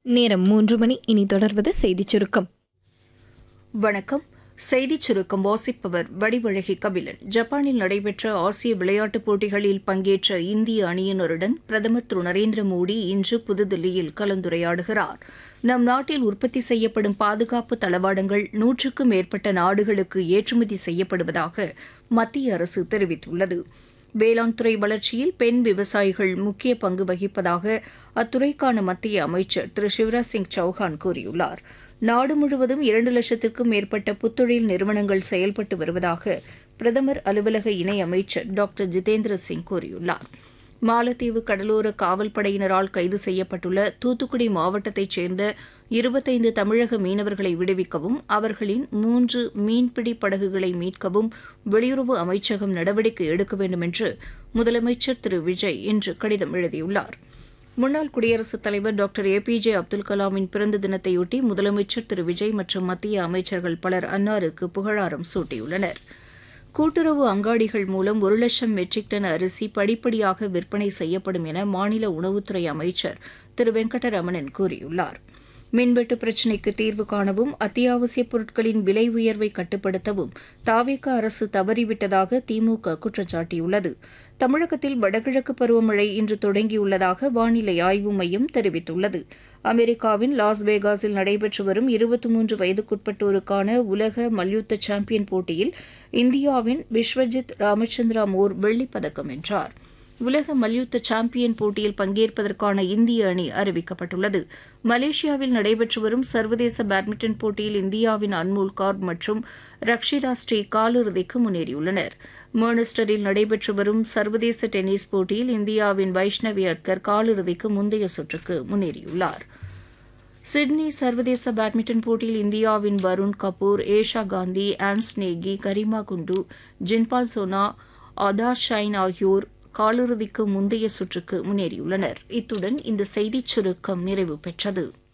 நேரம் மூன்று மணி இனி தொடர்வது செய்திச் சுருக்கம் வணக்கம் செய்திச் சுருக்கம் வாசிப்பவர் வடிவழகி கபிலன் ஜப்பானில் நடைபெற்ற ஆசிய விளையாட்டுப் போட்டிகளில் பங்கேற்ற இந்திய அணியினருடன் பிரதமர் திரு நரேந்திர மோடி இன்று புதுதில்லியில் கலந்துரையாடுகிறார் நம் நாட்டில் உற்பத்தி செய்யப்படும் பாதுகாப்பு தளவாடங்கள் நூற்றுக்கும் மேற்பட்ட நாடுகளுக்கு ஏற்றுமதி செய்யப்படுவதாக மத்திய அரசு தெரிவித்துள்ளது வேளாண் துறை வளர்ச்சியில் பெண் விவசாயிகள் முக்கிய பங்கு வகிப்பதாக அத்துறைக்கான மத்திய அமைச்சர் திரு சிவராஜ் சிங் சௌஹான் கூறியுள்ளார் நாடு முழுவதும் இரண்டு லட்சத்திற்கும் மேற்பட்ட புத்தொழில் நிறுவனங்கள் செயல்பட்டு வருவதாக பிரதமர் அலுவலக இணையமைச்சர் டாக்டர் ஜிதேந்திர சிங் கூறியுள்ளார் மாலத்தீவு கடலோர காவல்படையினரால் கைது செய்யப்பட்டுள்ள தூத்துக்குடி மாவட்டத்தைச் சேர்ந்த இருபத்தைந்து தமிழக மீனவர்களை விடுவிக்கவும் அவர்களின் மூன்று மீன்பிடி படகுகளை மீட்கவும் வெளியுறவு அமைச்சகம் நடவடிக்கை எடுக்க வேண்டும் என்று முதலமைச்சர் திரு விஜய் இன்று கடிதம் எழுதியுள்ளார் முன்னாள் குடியரசுத் தலைவர் doctor A P J Abdul கலாமின் பிறந்த தினத்தையொட்டி முதலமைச்சர் திரு விஜய் மற்றும் மத்திய அமைச்சர்கள் பலர் அன்னாருக்கு புகழாரம் சூட்டியுள்ளனர் கூட்டுறவு அங்காடிகள் மூலம் ஒரு லட்சம் மெட்ரிக் டன் அரிசி படிப்படியாக விற்பனை செய்யப்படும் என மாநில உணவுத்துறை அமைச்சர் திரு வெங்கடரமணன் கூறியுள்ளார் மின்வெட்டு பிரச்சினைக்கு தீர்வு காணவும் அத்தியாவசிய பொருட்களின் விலை உயர்வை கட்டுப்படுத்தவும் தாவேக அரசு தவறிவிட்டதாக திமுக குற்றம் சாட்டியுள்ளது தமிழகத்தில் வடகிழக்கு பருவமழை இன்று தொடங்கியுள்ளதாக வானிலை ஆய்வு மையம் தெரிவித்துள்ளது அமெரிக்காவின் லாஸ் வேகாஸில் நடைபெற்று வரும் இருபத்தி மூன்று வயதுக்குட்பட்டோருக்கான உலக மல்யுத்த சாம்பியன் போட்டியில் இந்தியாவின் விஸ்வஜித் ராமச்சந்திரா மோர் வெள்ளிப்பதக்கம் வென்றார் உலக மல்யுத்த சாம்பியன் போட்டியில் பங்கேற்பதற்கான இந்திய அணி அறிவிக்கப்பட்டுள்ளது மலேசியாவில் நடைபெற்று வரும் சர்வதேச பேட்மிண்டன் போட்டியில் இந்தியாவின் அன்மோல் கார்ப் மற்றும் ரக்ஷிதா ஸ்ரீ காலிறுதிக்கு முன்னேறியுள்ளனர் மேர்னஸ்டரில் நடைபெற்று வரும் சர்வதேச டென்னிஸ் போட்டியில் இந்தியாவின் வைஷ்ணவி அட்கர் காலிறுதிக்கு முந்தைய சுற்றுக்கு முன்னேறியுள்ளார் சிட்னி சர்வதேச பேட்மிண்டன் போட்டியில் இந்தியாவின் வருண் கபூர் ஏஷா காந்தி ஆன்ஸ் நேகி கரிமா குண்டு ஜின்பால் சோனா ஆதார் ஷைன் ஆகியோர் காலிறுதிக்கு முந்தைய சுற்றுக்கு முன்னேறியுள்ளனர் இத்துடன் இந்த செய்திச் சுருக்கம் நிறைவு பெற்றது